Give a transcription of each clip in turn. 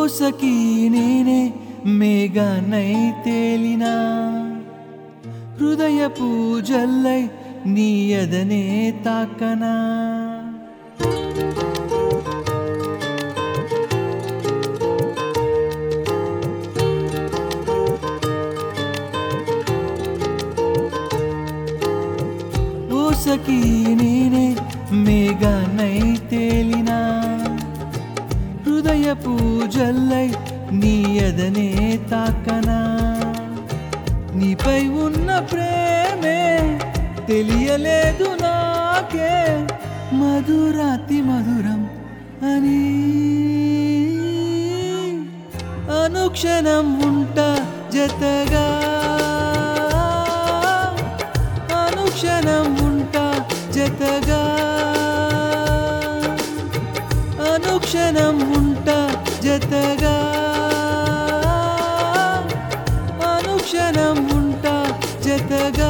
ఊసకి నేనే మేఘనై తేలినా హృదయ పూజల్లై నీ ఎదనే తాకనా ఊసకి నేనే మేఘనై తేలినా హృదయ పూజల్లై నీ ఎదనే తాకనా నీపై ఉన్న ప్రేమే తెలియలేదు నాకే మధురాతి మధురం అని అనుక్షణం ఉంటా జతగా అనుక్షణం ఉంటా జతగా అనుక్షణం ఉంటా జతగా అనుక్షణం ఉంటా జతగా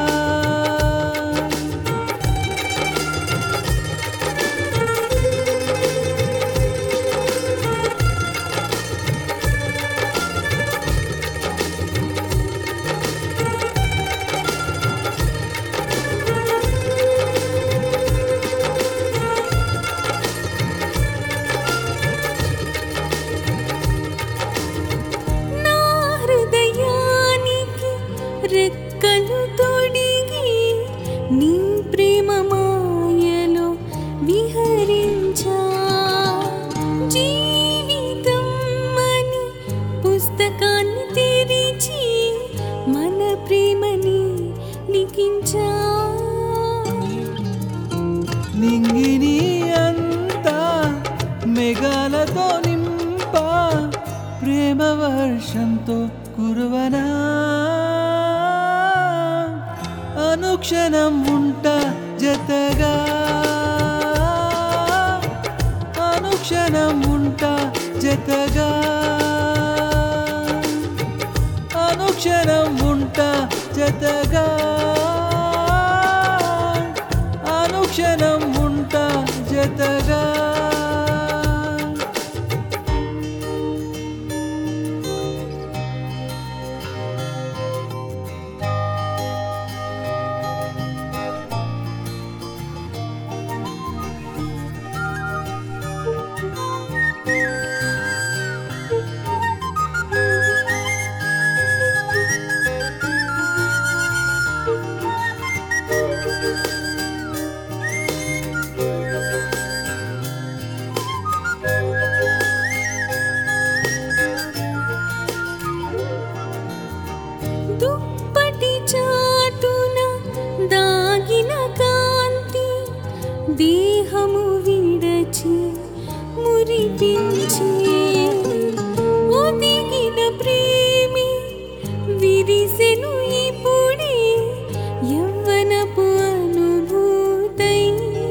నా హృదయానికి రెక్కలు తొడిగి నీ ప్రేమ మాయలో విహరించా జీవితం అని పుస్తకాన్ని తెరిచి మన ప్రేమని లిఖించా నింగిని అంతా మేఘాలతో నింపా ప్రేమ వర్షంతో కురువనా అనుక్షణం ఉంటా జతగా అనుక్షణం ఉంటా జతగా అనుక్షణం ఉంటా జతగా అనుక్షణం ఉంటా జతగా దుప్పటి చాటున దాగిన కాంతి దేహము విడచి మురిపించి ఒదిగిన ప్రేమి విరిసెను ఇప్పుడే యవ్వనపు అనుభూతై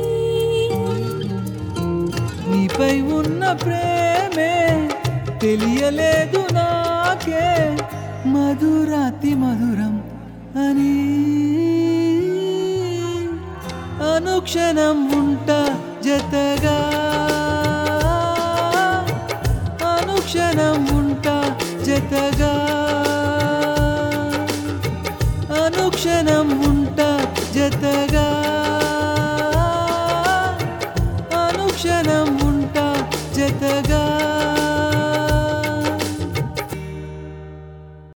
నీపై ఉన్న ప్రేమే తెలియలేదు నాకే మధురాతి మధురం అని అనుక్షణం ఉంటా జతగా అనుక్షణం ఉంటా జతగా అనుక్షణం ఉంటా జతగా అనుక్షణం ఉంటా జతగా